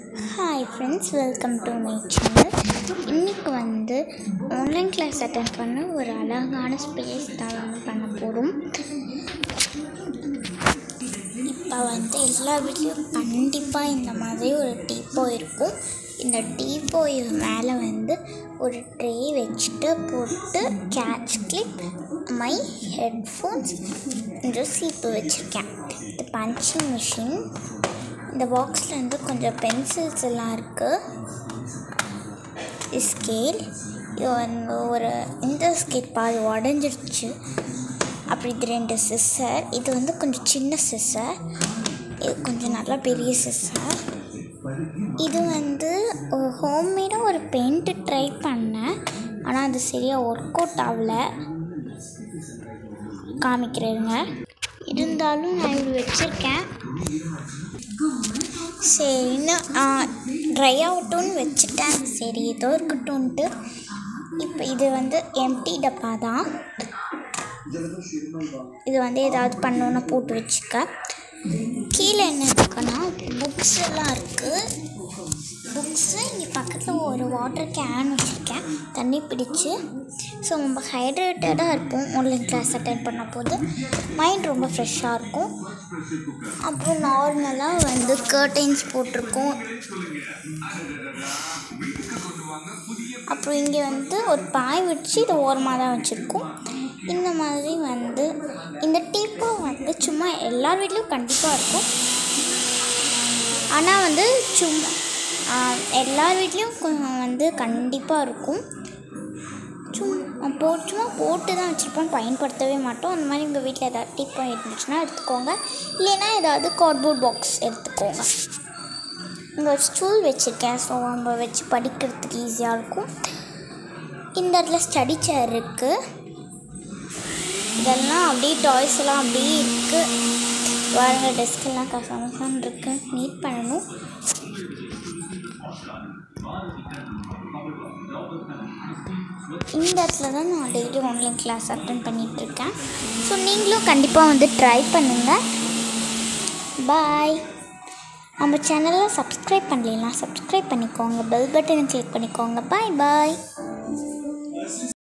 hi friends welcome to my channel இன்றைக்கி வந்து online class attend பண்ண ஒரு அழகான ஸ்பேஸ் தான் வந்து பண்ண போகிறோம் இப்போ வந்து எல்லா வீட்லேயும் கண்டிப்பாக இந்த மாதிரி ஒரு டீப்போ இருக்கும் இந்த டீப்போய் மேலே வந்து ஒரு ட்ரே வச்சுட்டு போட்டு கேட்ச் கிளிப் மை ஹெட்ஃபோன்ஸ் கொஞ்சம் சீப்பு வச்சுருக்கேன் இது பஞ்சிங் மிஷின் இந்த பாக்ஸில் வந்து கொஞ்சம் பென்சில்ஸ் எல்லாம் இருக்குது ஸ்கேல் இது வந்து ஒரு இந்த ஸ்கேல் பாதி உடஞ்சிருச்சு அப்படி இது ரெண்டு சிஸ்ஸர் இது வந்து கொஞ்சம் சின்ன சிஸ்ஸர் இது கொஞ்சம் நல்லா பெரிய சிஸ்ஸர் இது வந்து ஹோம்மேடாக ஒரு பெயிண்ட்டு ட்ரை பண்ணேன் ஆனால் அது சரியாக ஒர்க் அவுட் ஆகல காமிக்கிறேங்க இருந்தாலும் நான் இது வச்சுருக்கேன் சரி இன்னும் ட்ரை ஆகட்டும்னு வச்சுட்டேன் சரி ஏதோ இருக்கட்டும்ன்ட்டு இப்போ இது வந்து எம்டி டப்பா தான் இது வந்து ஏதாவது பண்ணணுன்னு போட்டு வச்சுக்க கீழே என்ன இருக்குன்னா புக்ஸ் எல்லாம் இருக்குது புக்ஸு இங்கே பக்கத்தில் ஒரு வாட்டர் கேன் வச்சுருக்கேன் தண்ணி பிடிச்சி ஸோ நம்ம ஹைட்ரேட்டடாக இருப்போம் ஆன்லைன் கிளாஸ் அட்டன் பண்ண போது மைண்ட் ரொம்ப ஃப்ரெஷ்ஷாக இருக்கும் அப்புறம் நார்மலாக வந்து கர்டைன்ஸ் போட்டிருக்கோம் அப்புறம் இங்கே வந்து ஒரு பாய் வச்சு இது ஓரமாக தான் வச்சுருக்கோம் இந்த மாதிரி வந்து இந்த டீப்போ வந்து சும்மா எல்லார் வீட்லேயும் கண்டிப்பாக இருக்கும் ஆனால் வந்து சும்மா எல்லார் வீட்லேயும் வந்து கண்டிப்பாக இருக்கும் சும்மா போ சும்மா போட்டு தான் வச்சுருப்போம் பயன்படுத்தவே மாட்டோம் அந்த மாதிரி உங்கள் வீட்டில் ஏதாவது டீப்போ இருந்துச்சுன்னா எடுத்துக்கோங்க இல்லைன்னா ஏதாவது கார்ட்போர்ட் பாக்ஸ் எடுத்துக்கோங்க இங்கே ஒரு ஸ்டூல் வச்சுருக்கேன் ஸோ நம்ம வச்சு படிக்கிறதுக்கு ஈஸியாக இருக்கும் இந்த இடத்துல ஸ்டடி சேர் இருக்குது இதெல்லாம் அப்படியே டாய்ஸ் எல்லாம் அப்படியே இருக்குது பாருங்க டெஸ்கெல்லாம் கசமசான் இருக்கு நீட் பண்ணணும் இந்த இடத்துல தான் நான் டெய்லி ஆன்லைன் கிளாஸ் அட்டன் பண்ணிகிட்ருக்கேன் ஸோ நீங்களும் கண்டிப்பாக வந்து ட்ரை பண்ணுங்கள் பாய் நம்ம சேனலில் சப்ஸ்கிரைப் பண்ணலாம் சப்ஸ்கிரைப் பண்ணிக்கோங்க பெல் பட்டனை கிளிக் பண்ணிக்கோங்க பாய் பாய்